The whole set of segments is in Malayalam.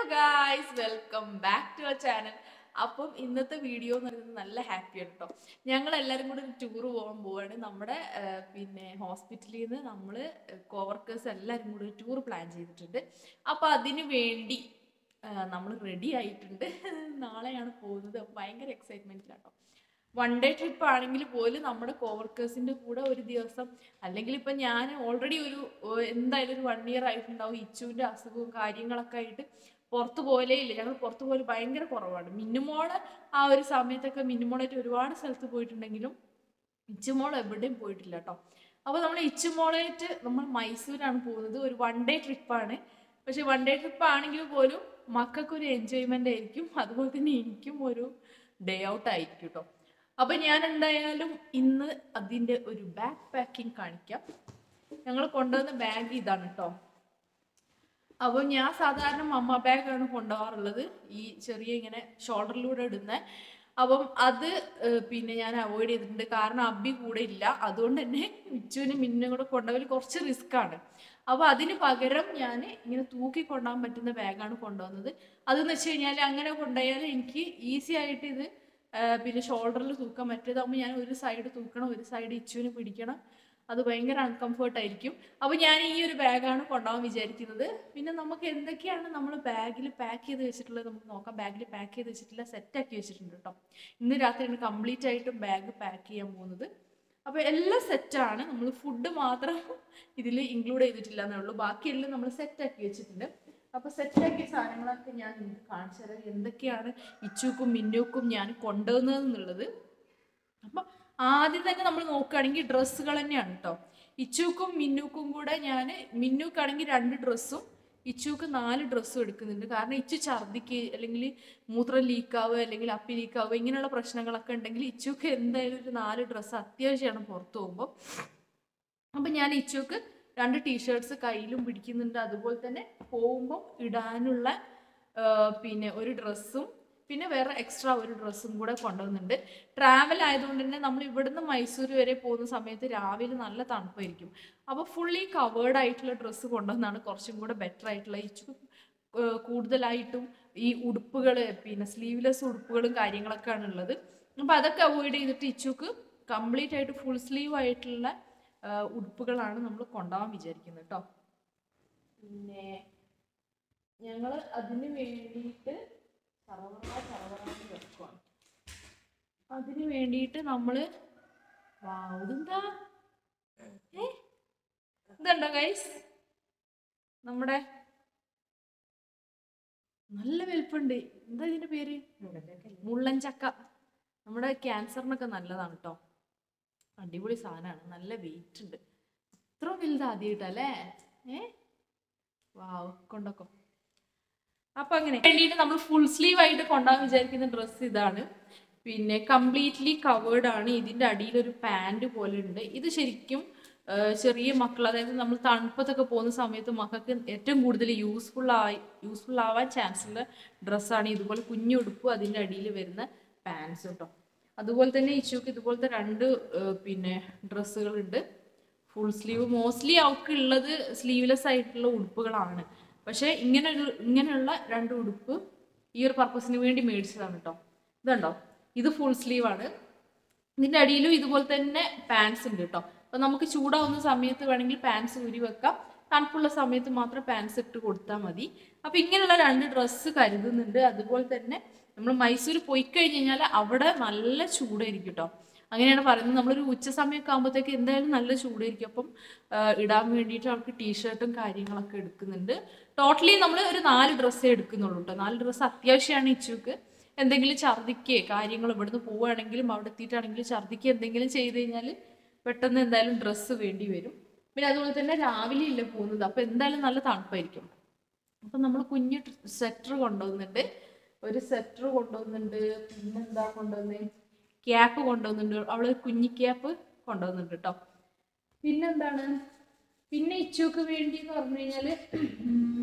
guys welcome back to our channel അപ്പം ഇന്നത്തെ വീഡിയോ എന്ന് പറയുന്നത് നല്ല ഹാപ്പിയാണ് കേട്ടോ ഞങ്ങൾ എല്ലാവരും കൂടി ഒരു ടൂർ പോകാൻ പോവാണ് നമ്മുടെ ആ, പിന്നെ ഹോസ്പിറ്റലിൽ നിന്ന് നമ്മൾ കോവർക്കേഴ്സ് എല്ലാവരും കൂടി ഒരു ടൂർ പ്ലാൻ ചെയ്തിട്ടുണ്ട് അപ്പോൾ അതിന് വേണ്ടി നമ്മൾ റെഡി ആയിട്ടുണ്ട് നാളെയാണ് പോകുന്നത് അപ്പോൾ ഭയങ്കര എക്സൈറ്റ്മെൻറ്റിലാട്ടോ വൺ ഡേ ട്രിപ്പ് ആണെങ്കിൽ പോലും നമ്മുടെ കോവർക്കേഴ്സിൻ്റെ കൂടെ ഒരു ദിവസം അല്ലെങ്കിൽ ഇപ്പം ഞാൻ ഓൾറെഡി ഒരു ഏർ എന്തായാലും ഒരു വൺ ഇയർ ആയിട്ടുണ്ടാവും ഇച്ചുവിൻ്റെ അസുഖവും കാര്യങ്ങളൊക്കെ ആയിട്ട് പുറത്ത് പോലേ ഇല്ല ഞങ്ങൾ പുറത്ത് പോലെ ഭയങ്കര കുറവാണ് മിന്നുമോള് ആ ഒരു സമയത്തൊക്കെ മിന്നുമോളായിട്ട് ഒരുപാട് സ്ഥലത്ത് പോയിട്ടുണ്ടെങ്കിലും ഇച്ചുമോൾ എവിടെയും പോയിട്ടില്ല കേട്ടോ അപ്പോൾ നമ്മൾ ഇച്ചുമോളായിട്ട് നമ്മൾ മൈസൂരാണ് പോകുന്നത് ഒരു വൺ ഡേ ട്രിപ്പാണ് പക്ഷെ വൺ ഡേ ട്രിപ്പ് ആണെങ്കിൽ പോലും മക്കൾക്കൊരു എൻജോയ്മെൻ്റ് ആയിരിക്കും അതുപോലെ തന്നെ എനിക്കും ഒരു ഡേ ഔട്ട് ആയിരിക്കും കേട്ടോ അപ്പൊ ഞാൻ എന്തായാലും ഇന്ന് അതിന്റെ ഒരു ബാഗ് പാക്കിംഗ് കാണിക്കാം ഞങ്ങൾ കൊണ്ടുവന്ന ബാഗ് ഇതാണ് കേട്ടോ അപ്പോൾ ഞാൻ സാധാരണ മമ്മ ബാഗാണ് കൊണ്ടുപോകാറുള്ളത് ഈ ചെറിയ ഇങ്ങനെ ഷോൾഡറിലൂടെ ഇടുന്ന അപ്പം അത് ഏഹ്, പിന്നെ ഞാൻ അവോയ്ഡ് ചെയ്തിട്ടുണ്ട് കാരണം അബി കൂടെ ഇല്ല അതുകൊണ്ട് തന്നെ മിച്ചുവിന് മിന്നും കൂടെ കൊണ്ടുപോകൽ കുറച്ച് റിസ്ക് ആണ് അപ്പോൾ അതിന് പകരം ഞാൻ ഇങ്ങനെ തൂക്കി കൊണ്ടുപോകാൻ പറ്റുന്ന ബാഗാണ് കൊണ്ടുവന്നത് അതെന്ന് വെച്ച് കഴിഞ്ഞാൽ അങ്ങനെ കൊണ്ടുപോയാൽ എനിക്ക് ഈസി ആയിട്ട് ഇത് ആ, പിന്നെ ഷോൾഡറിൽ തൂക്കാൻ മറ്റേതാകുമ്പോൾ ഞാൻ ഒരു സൈഡ് തൂക്കണം ഒരു സൈഡ് ഇച്ചുവിന് പിടിക്കണം അത് ഭയങ്കര അൺകംഫർട്ട് ആയിരിക്കും അപ്പോൾ ഞാൻ ഈ ഒരു ബാഗാണ് കൊണ്ടുപോകാൻ വിചാരിക്കുന്നത് പിന്നെ നമുക്ക് എന്തൊക്കെയാണ് നമ്മൾ ബാഗിൽ പാക്ക് ചെയ്ത് വെച്ചിട്ടുള്ളത് നമുക്ക് നോക്കാം ബാഗിൽ പാക്ക് ചെയ്ത് വെച്ചിട്ടുള്ള സെറ്റാക്കി വെച്ചിട്ടുണ്ട് കേട്ടോ ഇന്ന് രാത്രിയാണ് കംപ്ലീറ്റ് ആയിട്ടും ബാഗ് പാക്ക് ചെയ്യാൻ പോകുന്നത് അപ്പോൾ എല്ലാം സെറ്റാണ് നമ്മൾ ഫുഡ് മാത്രം ഇതിൽ ഇൻക്ലൂഡ് ചെയ്തിട്ടില്ല എന്നേ ഉള്ളൂ ബാക്കിയെല്ലാം നമ്മൾ സെറ്റാക്കി വെച്ചിട്ടുണ്ട് അപ്പോൾ സെറ്റാക്കിയ സാധനങ്ങളൊക്കെ ഞാൻ നിങ്ങൾക്ക് കാണിച്ചു തരാം എന്തൊക്കെയാണ് ഇച്ചുക്കും മിന്നുക്കും ഞാൻ കൊണ്ടുവന്നതെന്നുള്ളത് അപ്പം ആദ്യം തന്നെ നമ്മൾ നോക്കുകയാണെങ്കിൽ ഡ്രസ്സുകൾ തന്നെയാണ് കേട്ടോ ഇച്ചുക്കും മിന്നുക്കും കൂടെ ഞാൻ മിന്നുക്കാണെങ്കിൽ രണ്ട് ഡ്രസ്സും ഇച്ചുക്ക് നാല് ഡ്രസ്സും എടുക്കുന്നുണ്ട് കാരണം ഇച്ചു ഛർദിക്ക് അല്ലെങ്കിൽ മൂത്രം ലീക്കാവുക അല്ലെങ്കിൽ അപ്പി ലീക്കാവുക ഇങ്ങനെയുള്ള പ്രശ്നങ്ങളൊക്കെ ഉണ്ടെങ്കിൽ ഇച്ചുക്ക് എന്തായാലും ഒരു നാല് ഡ്രസ്സ് അത്യാവശ്യമാണ് പുറത്ത് പോകുമ്പോൾ അപ്പം ഞാൻ ഇച്ചുക്ക് രണ്ട് ടീഷർട്സ് കയ്യിലും പിടിക്കുന്നുണ്ട് അതുപോലെ തന്നെ പോകുമ്പോൾ ഇടാനുള്ള ആ, പിന്നെ ഒരു ഡ്രസ്സും പിന്നെ വേറെ എക്സ്ട്രാ ഒരു ഡ്രസ്സും കൂടെ കൊണ്ടുവന്നിട്ടുണ്ട് ട്രാവൽ ആയതുകൊണ്ട് തന്നെ നമ്മൾ ഇവിടുന്ന് മൈസൂർ വരെ പോകുന്ന സമയത്ത് രാവിലെ നല്ല തണുപ്പായിരിക്കും അപ്പോൾ ഫുള്ളി കവേർഡ് ആയിട്ടുള്ള ഡ്രസ്സ് കൊണ്ടുവന്നാണ് കുറച്ചും കൂടെ ബെറ്റർ ആയിട്ടുള്ള ഇച്ചു ഏർ കൂടുതലായിട്ടും ഈ ഉടുപ്പുകൾ പിന്നെ സ്ലീവ്ലെസ് ഉടുപ്പുകളും കാര്യങ്ങളൊക്കെയാണ് ഉള്ളത് അപ്പോൾ അതൊക്കെ അവോയ്ഡ് ചെയ്തിട്ട് ഇച്ചുക്ക് കംപ്ലീറ്റ് ആയിട്ട് ഫുൾ സ്ലീവ് ആയിട്ടുള്ള ആ, ഉടുപ്പുകളാണ് നമ്മൾ കൊണ്ടുപോകാൻ വിചാരിക്കുന്നത് കേട്ടോ പിന്നെ ഞങ്ങൾ അതിന് വേണ്ടിയിട്ട് സർവറ സർവറാന്ന് വെക്കുവാണ് അതിന് വേണ്ടിയിട്ട് നമ്മൾ ഇതെന്താ ഏ ഇതുണ്ടോ ഗൈസ് നമ്മുടെ നല്ല വലുപ്പുണ്ട് എന്താ ഇതിന്റെ പേര് മുള്ളൻ ചക്ക നമ്മുടെ ക്യാൻസറിനൊക്കെ നല്ലതാണ് കേട്ടോ അടിപൊളി സാധനമാണ് നല്ല വെയിറ്റ് ഉണ്ട് അത്ര വലുത് ആദ്യമായിട്ടല്ലേ ഏ വാവ് കൊണ്ടോക്കോ അപ്പൊ അങ്ങനെ വേണ്ടിയിട്ട് നമ്മൾ ഫുൾ സ്ലീവ് ആയിട്ട് കൊണ്ടുപോകാൻ വിചാരിക്കുന്ന ഡ്രസ്സ് ഇതാണ് പിന്നെ കംപ്ലീറ്റ്ലി കവേർഡ് ആണ് ഇതിന്റെ അടിയിൽ ഒരു പാൻറ് പോലെ ഉണ്ട് ഇത് ശരിക്കും ആ, ചെറിയ മക്കൾ അതായത് നമ്മൾ തണുപ്പത്തൊക്കെ പോകുന്ന സമയത്ത് മക്കൾക്ക് ഏറ്റവും കൂടുതൽ യൂസ്ഫുൾ ആയി യൂസ്ഫുൾ ആവാൻ ചാൻസ് ഉള്ള ഡ്രസ്സാണ് ഇതുപോലെ കുഞ്ഞുടുപ്പും അതിന്റെ അടിയിൽ വരുന്ന പാൻസ് കേട്ടോ അതുപോലെ തന്നെ ഇച്ചുക്ക് ഇതുപോലത്തെ രണ്ട് ആ, പിന്നെ ഡ്രസ്സുകളുണ്ട് ഫുൾ സ്ലീവ് മോസ്റ്റ്ലി അവൾക്ക് ഉള്ളത് സ്ലീവ്ലെസ് ആയിട്ടുള്ള ഉടുപ്പുകളാണ് പക്ഷേ ഇങ്ങനെ ഒരു ഇങ്ങനെയുള്ള രണ്ട് ഉടുപ്പ് ഈ ഒരു പർപ്പസിന് വേണ്ടി മേടിച്ചതാണ് കേട്ടോ ഇതുണ്ടോ ഇത് ഫുൾ സ്ലീവ് ആണ് ഇതിന്റെ അടിയിലും ഇതുപോലെ തന്നെ പാൻസ് ഉണ്ട് കേട്ടോ അപ്പൊ നമുക്ക് ചൂടാവുന്ന സമയത്ത് വേണമെങ്കിൽ പാൻസ് ഊരി വെക്കാം തണുപ്പുള്ള സമയത്ത് മാത്രം പാൻസ് ഇട്ട് കൊടുത്താൽ മതി അപ്പൊ ഇങ്ങനെയുള്ള രണ്ട് ഡ്രസ്സ് കരുതുന്നുണ്ട് അതുപോലെ തന്നെ നമ്മൾ മൈസൂർ പോയി കഴിഞ്ഞ് കഴിഞ്ഞാൽ അവിടെ നല്ല ചൂടായിരിക്കും കേട്ടോ അങ്ങനെയാണ് പറയുന്നത് നമ്മളൊരു ഉച്ച സമയമൊക്കെ ആകുമ്പോഴത്തേക്ക് എന്തായാലും നല്ല ചൂടായിരിക്കും അപ്പം ആ, ഇടാൻ വേണ്ടിയിട്ട് അവർക്ക് ടീഷർട്ടും കാര്യങ്ങളൊക്കെ എടുക്കുന്നുണ്ട് ടോട്ടലി നമ്മൾ ഒരു നാല് ഡ്രസ്സേ എടുക്കുന്നുള്ളൂ കേട്ടോ നാല് ഡ്രസ്സ് അത്യാവശ്യമാണ് ഇച്ചുക്ക് എന്തെങ്കിലും ഛർദിക്കേ കാര്യങ്ങൾ ഇവിടുന്ന് പോവുകയാണെങ്കിലും അവിടെ എത്തിയിട്ടാണെങ്കിലും ഛർദിക്കുക എന്തെങ്കിലും ചെയ്ത് കഴിഞ്ഞാൽ പെട്ടെന്ന് എന്തായാലും ഡ്രസ്സ് വേണ്ടി വരും പിന്നെ അതുപോലെ തന്നെ രാവിലെ ഇല്ല പോകുന്നത് അപ്പോൾ എന്തായാലും നല്ല തണുപ്പായിരിക്കും അപ്പം നമ്മൾ കുഞ്ഞു സ്വെറ്റർ കൊണ്ടുവന്നിട്ടുണ്ട് ഒരു സ്വെറ്റർ കൊണ്ടുവന്നിട്ടുണ്ട് പിന്നെന്താ കൊണ്ടുവന്നേ ക്യാപ്പ് കൊണ്ടുവന്നിട്ടുണ്ട് അവള് കുഞ്ഞി ക്യാപ്പ് കൊണ്ടുവന്നിട്ടുണ്ട് കേട്ടോ പിന്നെന്താണ് പിന്നെ ഇച്ചുക്ക് വേണ്ടി എന്ന് പറഞ്ഞു കഴിഞ്ഞാല് ഉം,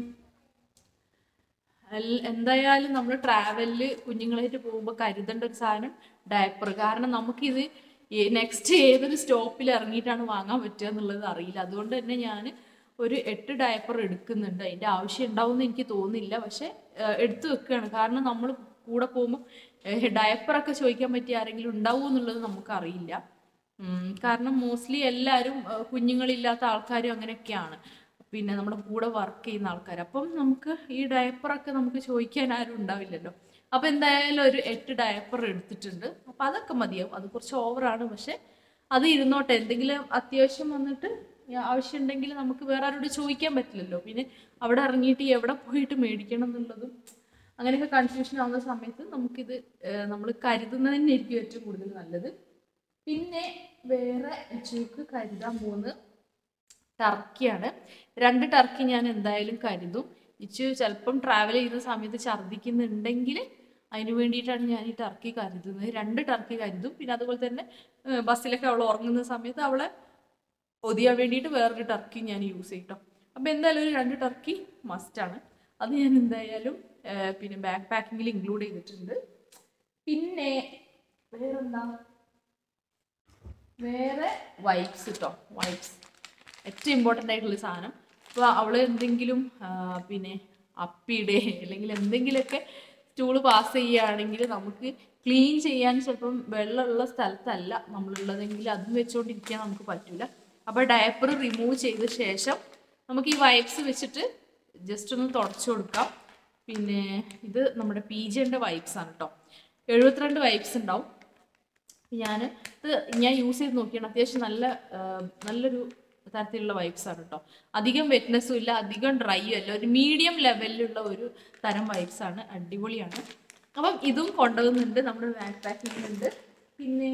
അൽ- എന്തായാലും നമ്മൾ ട്രാവലില് കുഞ്ഞുങ്ങളായിട്ട് പോകുമ്പോൾ കരുതേണ്ട ഒരു സാധനം ഡയപ്പർ കാരണം നമുക്കിത് നെക്സ്റ്റ് ഏതൊരു സ്റ്റോപ്പിൽ ഇറങ്ങിയിട്ടാണ് വാങ്ങാൻ പറ്റുക എന്നുള്ളത് അറിയില്ല അതുകൊണ്ട് തന്നെ ഞാൻ ഒരു എട്ട് ഡയപ്പർ എടുക്കുന്നുണ്ട് അതിൻ്റെ ആവശ്യം ഉണ്ടാവുമെന്ന് എനിക്ക് തോന്നുന്നില്ല പക്ഷെ ഏഹ്, എടുത്തു വെക്കുകയാണ് കാരണം നമ്മൾ കൂടെ പോകുമ്പോൾ ഡയപ്പറൊക്കെ ചോദിക്കാൻ പറ്റിയ ആരെങ്കിലും ഉണ്ടാവുമോ എന്നുള്ളത് നമുക്കറിയില്ല ഉം, കാരണം മോസ്റ്റ്ലി എല്ലാവരും ഏഹ്, കുഞ്ഞുങ്ങളില്ലാത്ത ആൾക്കാരും അങ്ങനെയൊക്കെയാണ് പിന്നെ നമ്മുടെ കൂടെ വർക്ക് ചെയ്യുന്ന ആൾക്കാർ അപ്പം നമുക്ക് ഈ ഡയപ്പറൊക്കെ നമുക്ക് ചോദിക്കാൻ ആരും ഉണ്ടാവില്ലല്ലോ അപ്പം എന്തായാലും ഒരു എട്ട് ഡയപ്പർ എടുത്തിട്ടുണ്ട് അപ്പം അതൊക്കെ മതിയാവും അത് കുറച്ച് ഓവറാണ് പക്ഷെ അത് ഇരുന്നോട്ടെ എന്തെങ്കിലും അത്യാവശ്യം വന്നിട്ട് ആവശ്യം ഉണ്ടെങ്കിൽ നമുക്ക് വേറെ ആരോട് ചോദിക്കാൻ പറ്റില്ലല്ലോ പിന്നെ അവിടെ ഇറങ്ങിയിട്ട് എവിടെ പോയിട്ട് മേടിക്കണം എന്നുള്ളതും അങ്ങനെയൊക്കെ കൺഫ്യൂഷൻ ആവുന്ന സമയത്ത് നമുക്കിത് നമ്മൾ കരുതുന്നത് തന്നെയായിരിക്കും ഏറ്റവും കൂടുതൽ നല്ലത് പിന്നെ വേറെ ചൂക്ക് കരുതാൻ പോകുന്നത് ടർക്കിയാണ് രണ്ട് ടർക്കി ഞാൻ എന്തായാലും കരുതും ഇച്ചു ചിലപ്പം ട്രാവൽ ചെയ്യുന്ന സമയത്ത് ഛർദ്ദിക്കുന്നുണ്ടെങ്കിൽ അതിന് വേണ്ടിയിട്ടാണ് ഞാൻ ഈ ടർക്കി കരുതുന്നത് രണ്ട് ടർക്കി കരുതും പിന്നെ അതുപോലെ തന്നെ ഏഹ്, ബസ്സിലൊക്കെ അവൾ ഉറങ്ങുന്ന സമയത്ത് അവളെ ഒതിയാൻ വേണ്ടിയിട്ട് വേറൊരു ടർക്കി ഞാൻ യൂസ് ചെയ്യും കേട്ടോ അപ്പോൾ എന്തായാലും ഒരു രണ്ട് ടർക്കി മസ്റ്റാണ് അത് ഞാൻ എന്തായാലും ഏഹ്, പിന്നെ ബാക്ക് പാക്കിങ്ങിൽ ഇൻക്ലൂഡ് ചെയ്തിട്ടുണ്ട് പിന്നെ വേറെന്താ വേറെ വൈപ്സ് കേട്ടോ വൈപ്സ് ഏറ്റവും ഇമ്പോർട്ടൻ്റ് ആയിട്ടുള്ള സാധനം ഇപ്പോൾ അവൾ എന്തെങ്കിലും ആ, പിന്നെ അപ്പിയുടെ അല്ലെങ്കിൽ എന്തെങ്കിലുമൊക്കെ സ്റ്റൂള് പാസ് ചെയ്യുകയാണെങ്കിൽ നമുക്ക് ക്ലീൻ ചെയ്യാൻ ചിലപ്പം വെള്ളമുള്ള സ്ഥലത്തല്ല നമ്മളുള്ളതെങ്കിൽ അതും വെച്ചുകൊണ്ടിരിക്കാൻ നമുക്ക് പറ്റില്ല അപ്പോൾ ഡയപ്പർ റിമൂവ് ചെയ്ത ശേഷം നമുക്ക് ഈ വൈപ്സ് വെച്ചിട്ട് ജസ്റ്റ് ഒന്ന് തുടച്ചു കൊടുക്കാം പിന്നെ ഇത് നമ്മുടെ പി ജിൻ്റെ വൈപ്സ് ആണ് കേട്ടോ എഴുപത്തിരണ്ട് വൈപ്സ് ഉണ്ടാവും ഞാൻ ഇത് ഞാൻ യൂസ് ചെയ്ത് നോക്കിയാണ് അത്യാവശ്യം നല്ല ആ, നല്ലൊരു തരത്തിലുള്ള വൈബ്സ് ആണ് കേട്ടോ അധികം വെറ്റ്നെസ്സും ഇല്ല അധികം ഡ്രൈയും അല്ല ഒരു മീഡിയം ലെവലിലുള്ള ഒരു തരം വൈബ്സ് ആണ് അടിപൊളിയാണ് അപ്പം ഇതും കൊണ്ടുപോകുന്നുണ്ട് നമ്മുടെ ബാക്ക് പാക്കിങ്ങിലുണ്ട് പിന്നെ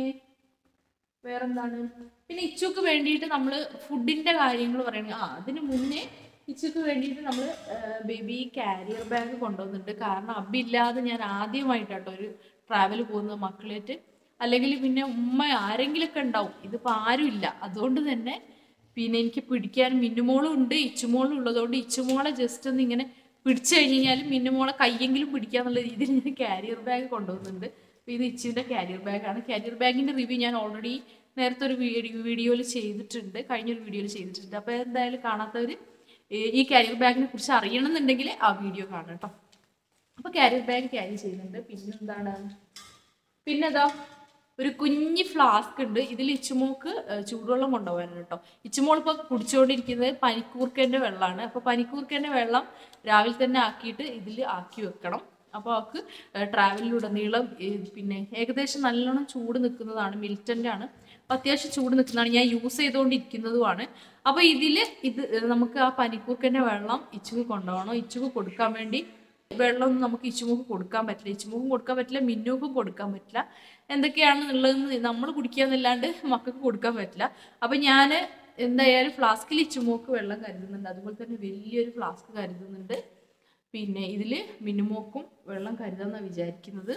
വേറെന്താണ് പിന്നെ ഇച്ചുക്ക് വേണ്ടിയിട്ട് നമ്മൾ ഫുഡിന്റെ കാര്യങ്ങൾ പറയുന്നത് ആ അതിന് മുന്നേ ഇച്ചുക്ക് വേണ്ടിയിട്ട് നമ്മൾ ബേബി കാരിയർ ബാഗ് കൊണ്ടുവന്നിട്ടുണ്ട് കാരണം അബില്ലാതെ ഞാൻ ആദ്യമായിട്ടാട്ടോ ഒരു ട്രാവൽ പോകുന്നത് മക്കളേറ്റ് അല്ലെങ്കിൽ പിന്നെ ഉമ്മ ആരെങ്കിലുമൊക്കെ ഉണ്ടാവും ഇതിപ്പോൾ ആരുമില്ല അതുകൊണ്ട് തന്നെ പിന്നെ എനിക്ക് പിടിക്കാൻ മിന്നുമോളും ഉണ്ട് ഇച്ചുമോളും ഉള്ളതുകൊണ്ട് ഇച്ചുമോളെ ജസ്റ്റ് ഒന്ന് ഇങ്ങനെ പിടിച്ചു കഴിഞ്ഞ് കഴിഞ്ഞാൽ മിന്നുമോളെ കയ്യെങ്കിലും പിടിക്കാന്നുള്ള രീതിയിൽ ഞാൻ കാരിയർ ബാഗ് കൊണ്ടുവന്നിട്ടുണ്ട് അപ്പോൾ ഇത് ഇച്ചുവിൻ്റെ കാരിയർ ബാഗാണ് കാരിയർ ബാഗിൻ്റെ റിവ്യൂ ഞാൻ ഓൾറെഡി നേരത്തെ ഒരു വീഡിയോയിൽ ചെയ്തിട്ടുണ്ട് കഴിഞ്ഞൊരു വീഡിയോയിൽ ചെയ്തിട്ടുണ്ട് അപ്പോൾ എന്തായാലും കാണാത്തവർ ഈ കാരിയർ ബാഗിനെ കുറിച്ച് അറിയണമെന്നുണ്ടെങ്കിൽ ആ വീഡിയോ കാണാം കേട്ടോ അപ്പോൾ കാരിയർ ബാഗ് ക്യാരി ചെയ്യുന്നുണ്ട് പിന്നെന്താണ് പിന്നെതാ ഒരു കുഞ്ഞ് ഫ്ലാസ്ക് ഉണ്ട് ഇതിൽ ഇച്ചുമോക്ക് ഏഹ്, ചൂടുവെള്ളം കൊണ്ടുപോകാനാണ് കേട്ടോ ഇച്ചുമോൾ ഇപ്പോൾ കുടിച്ചുകൊണ്ടിരിക്കുന്നത് പനിക്കൂർക്കൻ്റെ വെള്ളമാണ് അപ്പോൾ പനിക്കൂർക്കൻ്റെ വെള്ളം രാവിലെ തന്നെ ആക്കിയിട്ട് ഇതിൽ ആക്കി വെക്കണം അപ്പോൾ അവൾക്ക് ട്രാവലിലുടനീളം ഏഹ്, പിന്നെ ഏകദേശം നല്ലോണം ചൂട് നിൽക്കുന്നതാണ് മിൽറ്റൻ്റെ ആണ് അപ്പോൾ അത്യാവശ്യം ചൂട് നിൽക്കുന്നതാണ് ഞാൻ യൂസ് ചെയ്തുകൊണ്ടിരിക്കുന്നതുമാണ് അപ്പോൾ ഇതിൽ ഇത് നമുക്ക് ആ പനിക്കൂർക്കൻ്റെ വെള്ളം ഇച്ചുക്ക് കൊണ്ടുപോകണം ഇച്ചുക്ക് കൊടുക്കാൻ വേണ്ടി വെള്ളമൊന്നും നമുക്ക് ഇച്ചുമുക്ക് കൊടുക്കാൻ പറ്റില്ല ഇച്ചുമുക്കും കൊടുക്കാൻ പറ്റില്ല മിന്നുക്കും കൊടുക്കാൻ പറ്റില്ല എന്തൊക്കെയാണെന്നുള്ളതെന്ന് നമ്മൾ കുടിക്കാന്നല്ലാണ്ട് മക്കൾക്ക് കൊടുക്കാൻ പറ്റില്ല അപ്പം ഞാൻ എന്തായാലും ഫ്ലാസ്കിൽ ഇച്ചുമോക്ക് വെള്ളം കരുതുന്നുണ്ട് അതുപോലെ തന്നെ വലിയൊരു ഫ്ലാസ്ക് കരുതുന്നുണ്ട് പിന്നെ ഇതിൽ മിനുമോക്കും വെള്ളം കരുതാമെന്നാണ് വിചാരിക്കുന്നത്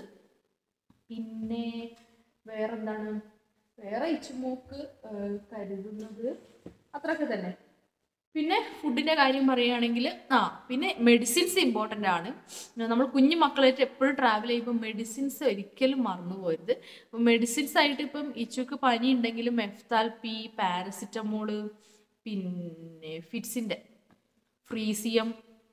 പിന്നെ വേറെന്താണ് വേറെ ഇച്ചുമോക്ക് ഏഹ്, കരുതുന്നത് അത്രയൊക്കെ തന്നെ പിന്നെ ഫുഡിന്റെ കാര്യം പറയുകയാണെങ്കിൽ ആ പിന്നെ മെഡിസിൻസ് ഇമ്പോർട്ടൻ്റ് ആണ് നമ്മൾ കുഞ്ഞു മക്കളായിട്ട് എപ്പോഴും ട്രാവൽ ചെയ്യുമ്പോൾ മെഡിസിൻസ് ഒരിക്കലും മറന്നു പോരുത് അപ്പം മെഡിസിൻസ് ആയിട്ട് ഇപ്പം ഇച്ചുക്ക് പനി ഉണ്ടെങ്കിലും മെഫ്താൽ പി പാരസിറ്റമോള് പിന്നെ ഫിറ്റ്സിൻ്റെ ഫ്രീസിയം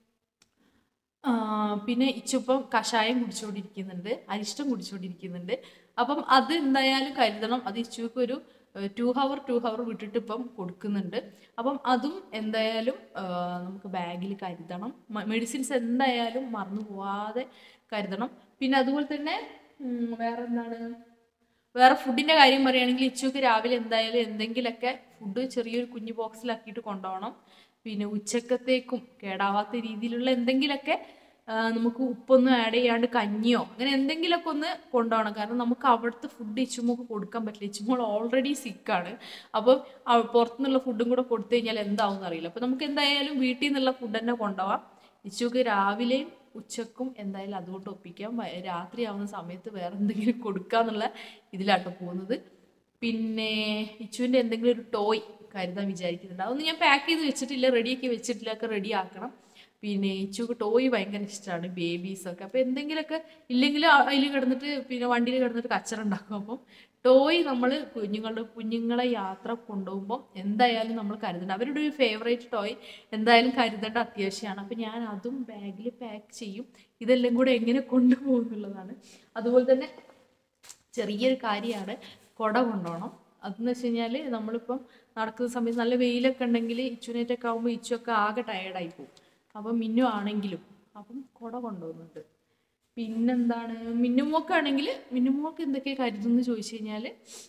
ആ, പിന്നെ ഇച്ചിപ്പം കഷായം കുടിച്ചുകൊണ്ടിരിക്കുന്നുണ്ട് അരിഷ്ടം കുടിച്ചുകൊണ്ടിരിക്കുന്നുണ്ട് അപ്പം അത് എന്തായാലും കരുതണം അത് ഇച്ചുക്ക് ഒരു ടു ഹവർ ടു ഹവർ വിട്ടിട്ട് ഇപ്പം കൊടുക്കുന്നുണ്ട് അപ്പം അതും എന്തായാലും ആ, നമുക്ക് ബാഗിൽ കരുതണം മെഡിസിൻസ് എന്തായാലും മറന്നു പോവാതെ കരുതണം പിന്നെ അതുപോലെ തന്നെ ഉം, വേറെ എന്താണ് വേറെ ഫുഡിന്റെ കാര്യം പറയുകയാണെങ്കിൽ ഇച്ചുക്ക് രാവിലെ എന്തായാലും എന്തെങ്കിലുമൊക്കെ ഫുഡ് ചെറിയൊരു കുഞ്ഞു ബോക്സിലാക്കിയിട്ട് കൊണ്ടുപോകണം പിന്നെ ഉച്ചക്കത്തേക്കും കേടാവാത്ത രീതിയിലുള്ള എന്തെങ്കിലുമൊക്കെ ആ, നമുക്ക് ഉപ്പൊന്നും ആഡ് ചെയ്യാണ്ട് കഞ്ഞിയോ അങ്ങനെ എന്തെങ്കിലുമൊക്കെ ഒന്ന് കൊണ്ടുപോകണം കാരണം നമുക്ക് അവിടുത്തെ ഫുഡ് ഇച്ചുമോക്ക് കൊടുക്കാൻ പറ്റില്ല ഇച്ചുമോൾ ഓൾറെഡി സിക്കാണ് അപ്പം അവ- പുറത്തുനിന്നുള്ള ഫുഡും കൂടെ കൊടുത്തു കഴിഞ്ഞാൽ എന്താവും എന്നറിയില്ല അപ്പം നമുക്ക് എന്തായാലും വീട്ടിൽ നിന്നുള്ള ഫുഡ് തന്നെ കൊണ്ടുപോവാം ഇച്ചുക്ക് രാവിലെയും ഉച്ചക്കും എന്തായാലും അതുകൊണ്ട് ഒപ്പിക്കാം വ- രാത്രിയാവുന്ന സമയത്ത് വേറെ എന്തെങ്കിലും കൊടുക്കാന്നുള്ള ഇതിലാട്ടോ പോകുന്നത് പിന്നെ ഇച്ചുവിൻ്റെ എന്തെങ്കിലും ഒരു ടോയ് കരുതാൻ വിചാരിക്കുന്നുണ്ട് അതൊന്നും ഞാൻ പാക്ക് ചെയ്ത് വെച്ചിട്ടില്ല റെഡിയാക്കി വെച്ചിട്ടില്ല ഒക്കെ റെഡി ആക്കണം പിന്നെ ഇച്ചുക്ക് ടോയ് ഭയങ്കര ഇഷ്ടമാണ് ബേബീസൊക്കെ അപ്പോൾ എന്തെങ്കിലുമൊക്കെ ഇല്ലെങ്കിൽ അതിൽ കിടന്നിട്ട് പിന്നെ വണ്ടിയിൽ കിടന്നിട്ട് കച്ചറ ഉണ്ടാക്കും അപ്പം ടോയ് നമ്മൾ കുഞ്ഞുങ്ങളുടെ കുഞ്ഞുങ്ങളെ യാത്ര കൊണ്ടുപോകുമ്പോൾ എന്തായാലും നമ്മൾ കരുതണം അവരുടെ ഒരു ഫേവറേറ്റ് ടോയ് എന്തായാലും കരുതേണ്ട അത്യാവശ്യമാണ് അപ്പം ഞാൻ അതും ബാഗിൽ പാക്ക് ചെയ്യും ഇതെല്ലാം കൂടെ എങ്ങനെ കൊണ്ടുപോകും എന്നുള്ളതാണ് അതുപോലെ തന്നെ ചെറിയൊരു കാര്യമാണ് കുട കൊണ്ടുപോകണം അതെന്ന് വെച്ച് കഴിഞ്ഞാൽ നമ്മളിപ്പം നടക്കുന്ന സമയത്ത് നല്ല വെയിലൊക്കെ ഉണ്ടെങ്കിൽ ഇച്ചുനേറ്റൊക്കെ ആകുമ്പോൾ ഇച്ചൊക്കെ ആകെ ടയേർഡായി പോകും അപ്പം മിന്നു ആണെങ്കിലും അപ്പം കുട കൊണ്ടുപോകുന്നുണ്ട് പിന്നെന്താണ് മിന്നുമോക്കാണെങ്കിൽ മിന്നുമോക്ക് എന്തൊക്കെ കരുതുമെന്ന് ചോദിച്ചു കഴിഞ്ഞാൽ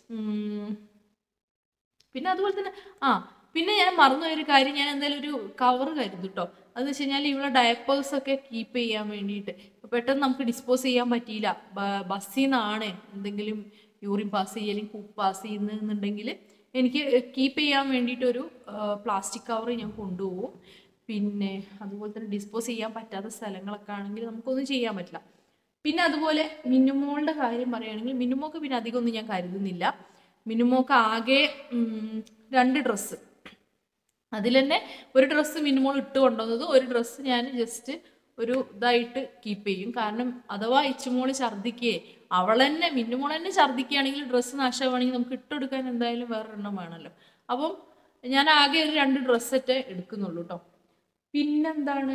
പിന്നെ അതുപോലെ തന്നെ ആ പിന്നെ ഞാൻ മറന്നുപോയൊരു കാര്യം ഞാൻ എന്തായാലും ഒരു കവർ കരുതും കേട്ടോ അതെന്ന് വെച്ച് കഴിഞ്ഞാൽ ഇവിടെ ഡയപ്പേഴ്സ് ഒക്കെ കീപ്പ് ചെയ്യാൻ വേണ്ടിയിട്ട് ഇപ്പൊ പെട്ടെന്ന് നമുക്ക് ഡിസ്പോസ് ചെയ്യാൻ പറ്റിയില്ല ബ- ബസ്സിൽ നിന്നാണ് എന്തെങ്കിലും യൂറിൻ പാസ് ചെയ്യുക അല്ലെങ്കിൽ പൂപ്പ് പാസ് ചെയ്യുന്നുണ്ടെങ്കിൽ എനിക്ക് കീപ്പ് ചെയ്യാൻ വേണ്ടിയിട്ട് ഒരു പ്ലാസ്റ്റിക് കവർ ഞാൻ കൊണ്ടുപോകും പിന്നെ അതുപോലെ തന്നെ ഡിസ്പോസ് ചെയ്യാൻ പറ്റാത്ത സ്ഥലങ്ങളൊക്കെ ആണെങ്കിൽ നമുക്കൊന്നും ചെയ്യാൻ പറ്റില്ല പിന്നെ അതുപോലെ മിന്നുമോളുടെ കാര്യം പറയുകയാണെങ്കിൽ മിന്നുമോക്ക് പിന്നെ അധികം ഒന്നും ഞാൻ കരുതുന്നില്ല മിന്നുമോക്ക് ആകെ ഉം, രണ്ട് ഡ്രസ്സ് അതിൽ തന്നെ ഒരു ഡ്രസ്സ് മിനിമോൾ ഇട്ട് കൊണ്ടുവന്നത് ഒരു ഡ്രസ്സ് ഞാൻ ജസ്റ്റ് ഒരു ഇതായിട്ട് കീപ്പ് ചെയ്യും കാരണം അഥവാ ഇച്ചുമോള് ഛർദ്ദിക്കുകയെ അവൾ തന്നെ മിന്നുമോൾ തന്നെ ഛർദ്ദിക്കുകയാണെങ്കിൽ ഡ്രസ്സ് നാശമാണെങ്കിൽ നമുക്ക് ഇട്ടെടുക്കാൻ എന്തായാലും വേറൊരെണ്ണം വേണമല്ലോ അപ്പം ഞാൻ ആകെ ഒരു രണ്ട് ഡ്രസ്സൊക്കെ എടുക്കുന്നുള്ളൂ കേട്ടോ പിന്നെന്താണ്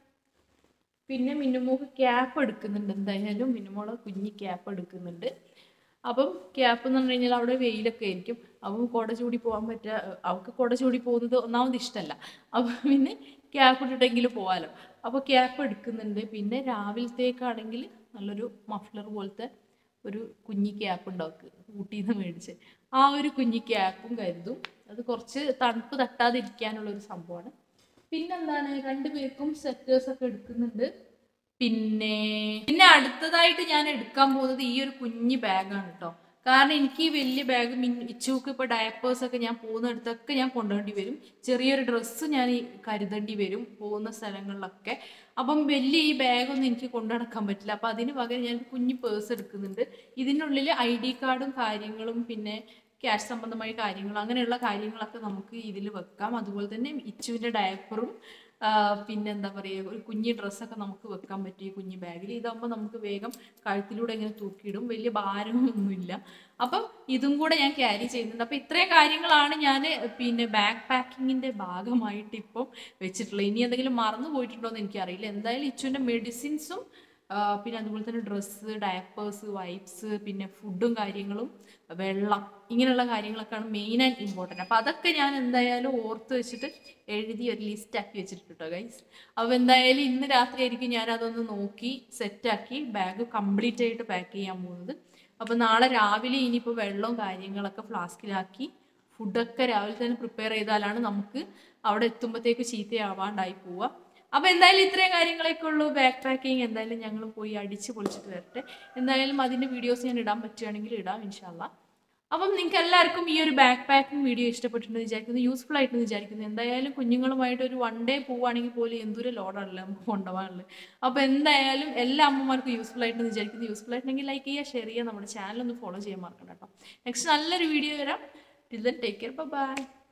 പിന്നെ മിന്നുമോക്ക് ക്യാപ്പ് എടുക്കുന്നുണ്ട് എന്തായാലും മിന്നുമോളെ കുഞ്ഞി ക്യാപ്പ് എടുക്കുന്നുണ്ട് അപ്പം ക്യാപ്പ് എന്ന് പറഞ്ഞു കഴിഞ്ഞാൽ അവിടെ വെയിലൊക്കെ ആയിരിക്കും അപ്പം കുട ചൂടി പോകാൻ പറ്റുക അവൾക്ക് കുട ചൂടി പോകുന്നത് ഒന്നാമത് ഇഷ്ടമല്ല അപ്പം പിന്നെ ക്യാപ്പ് ഇട്ടിട്ടെങ്കിലും പോകാമല്ലോ അപ്പോൾ ക്യാപ്പ് എടുക്കുന്നുണ്ട് പിന്നെ രാവിലത്തേക്കാണെങ്കിൽ നല്ലൊരു മഫ്ലർ പോലത്തെ ഒരു കുഞ്ഞി ക്യാപ്പ് ഉണ്ടാവും ഊട്ടിയിൽ നിന്ന് മേടിച്ച് ആ ഒരു കുഞ്ഞി ക്യാപ്പും കരുതും അത് കുറച്ച് തണുപ്പ് തട്ടാതിരിക്കാനുള്ള ഒരു സംഭവമാണ് പിന്നെന്താണ് രണ്ടുപേർക്കും സെറ്റേഴ്സ് ഒക്കെ എടുക്കുന്നുണ്ട് പിന്നെ പിന്നെ അടുത്തതായിട്ട് ഞാൻ എടുക്കാൻ പോകുന്നത് ഈ ഒരു കുഞ്ഞു ബാഗാണ് കേട്ടോ കാരണം എനിക്ക് ഈ വലിയ ബാഗ് മിൻ ഇച്ചൂക്ക് ഇപ്പോൾ ഡയപ്പേഴ്സ് ഒക്കെ ഞാൻ പോകുന്നിടത്തൊക്കെ ഞാൻ കൊണ്ടുപോകേണ്ടി വരും ചെറിയൊരു ഡ്രസ്സ് ഞാൻ ഈ കരുതേണ്ടി വരും പോകുന്ന സ്ഥലങ്ങളിലൊക്കെ അപ്പം വലിയ ഈ ബാഗൊന്നും എനിക്ക് കൊണ്ടു നടക്കാൻ പറ്റില്ല അപ്പം അതിന് പകരം ഞാൻ കുഞ്ഞു പേഴ്സ് എടുക്കുന്നുണ്ട് ഇതിനുള്ളിൽ ഐ ഡി കാർഡും കാര്യങ്ങളും പിന്നെ ക്യാഷ് സംബന്ധമായ കാര്യങ്ങൾ അങ്ങനെയുള്ള കാര്യങ്ങളൊക്കെ നമുക്ക് ഇതിൽ വെക്കാം അതുപോലെ തന്നെ ഇച്ചുവിൻ്റെ ഡയപ്പറും പിന്നെ എന്താ പറയുക ഒരു കുഞ്ഞി ഡ്രസ്സൊക്കെ നമുക്ക് വെക്കാൻ പറ്റിയ കുഞ്ഞി ബാഗിൽ ഇതാകുമ്പോൾ നമുക്ക് വേഗം കഴുത്തിലൂടെ ഇങ്ങനെ തൂക്കിയിടും വലിയ ഭാരമൊന്നുമില്ല അപ്പം ഇതും കൂടെ ഞാൻ ക്യാരി ചെയ്യുന്നുണ്ട് അപ്പം ഇത്രയും കാര്യങ്ങളാണ് ഞാൻ പിന്നെ ബാക്ക് പാക്കിങ്ങിൻ്റെ ഭാഗമായിട്ട് ഇപ്പം വെച്ചിട്ടുള്ളത് ഇനി എന്തെങ്കിലും മറന്നു പോയിട്ടുണ്ടോ എന്ന് എനിക്കറിയില്ല എന്തായാലും ഇച്ചുവിൻ്റെ മെഡിസിൻസും ആ, പിന്നെ അതുപോലെ തന്നെ ഡ്രസ്സ് ഡയപ്പേഴ്സ് വൈപ്സ് പിന്നെ ഫുഡും കാര്യങ്ങളും വെള്ളം ഇങ്ങനെയുള്ള കാര്യങ്ങളൊക്കെയാണ് മെയിൻ ആൻഡ് ഇമ്പോർട്ടൻറ്റ് അപ്പോൾ അതൊക്കെ ഞാൻ എന്തായാലും ഓർത്ത് വെച്ചിട്ട് എഴുതി ഒരു ലിസ്റ്റ് ആക്കി വെച്ചിട്ടുണ്ട് കേട്ടോ ഗൈസ് അപ്പോൾ എന്തായാലും ഇന്ന് രാത്രി ആയിരിക്കും ഞാൻ അതൊന്ന് നോക്കി സെറ്റാക്കി ബാഗ് കംപ്ലീറ്റ് ആയിട്ട് പാക്ക് ചെയ്യാൻ പോകുന്നത് അപ്പോൾ നാളെ രാവിലെ ഇനിയിപ്പോൾ വെള്ളവും കാര്യങ്ങളൊക്കെ ഫ്ലാസ്കിലാക്കി ഫുഡൊക്കെ രാവിലെ തന്നെ പ്രിപ്പയർ ചെയ്താലാണ് നമുക്ക് അവിടെ എത്തുമ്പോഴത്തേക്ക് ചീത്തയാവാണ്ടായി പോവുക അപ്പൊ എന്തായാലും ഇത്രയും കാര്യങ്ങളൊക്കെ ഉള്ളൂ ബാക്ക് പാക്കിങ് എന്തായാലും ഞങ്ങൾ പോയി അടിച്ച് പൊളിച്ചിട്ട് വരട്ടെ എന്തായാലും അതിന്റെ വീഡിയോസ് ഞാൻ ഇടാൻ പറ്റുകയാണെങ്കിൽ ഇടാം ഇൻഷാല്ല അപ്പം നിങ്ങൾക്ക് എല്ലാവർക്കും ഈ ഒരു ബാക്ക് പാക്കിംഗ് വീഡിയോ ഇഷ്ടപ്പെട്ടിട്ടുണ്ടെന്ന് വിചാരിക്കുന്നു യൂസ്ഫുൾ ആയിട്ടെന്ന് വിചാരിക്കുന്നു എന്തായാലും കുഞ്ഞുങ്ങളുമായിട്ട് ഒരു വൺ ഡേ പോവുകയാണെങ്കിൽ പോലും എന്തൊരു ലോഡാണല്ലോ നമുക്ക് കൊണ്ടുപോകാനുള്ളത് അപ്പോൾ എന്തായാലും എല്ലാ അമ്മമാർക്കും യൂസ്ഫുൾ ആയിട്ടെന്ന് വിചാരിക്കുന്നു യൂസ്ഫുൾ ആയിട്ടുണ്ടെങ്കിൽ ലൈക്ക് ചെയ്യുക ഷെയർ ചെയ്യുക നമ്മുടെ ചാനൽ ഒന്ന് ഫോളോ ചെയ്യാൻ മറക്കണം കേട്ടോ നെക്സ്റ്റ് നല്ലൊരു വീഡിയോ വരാം till then take care by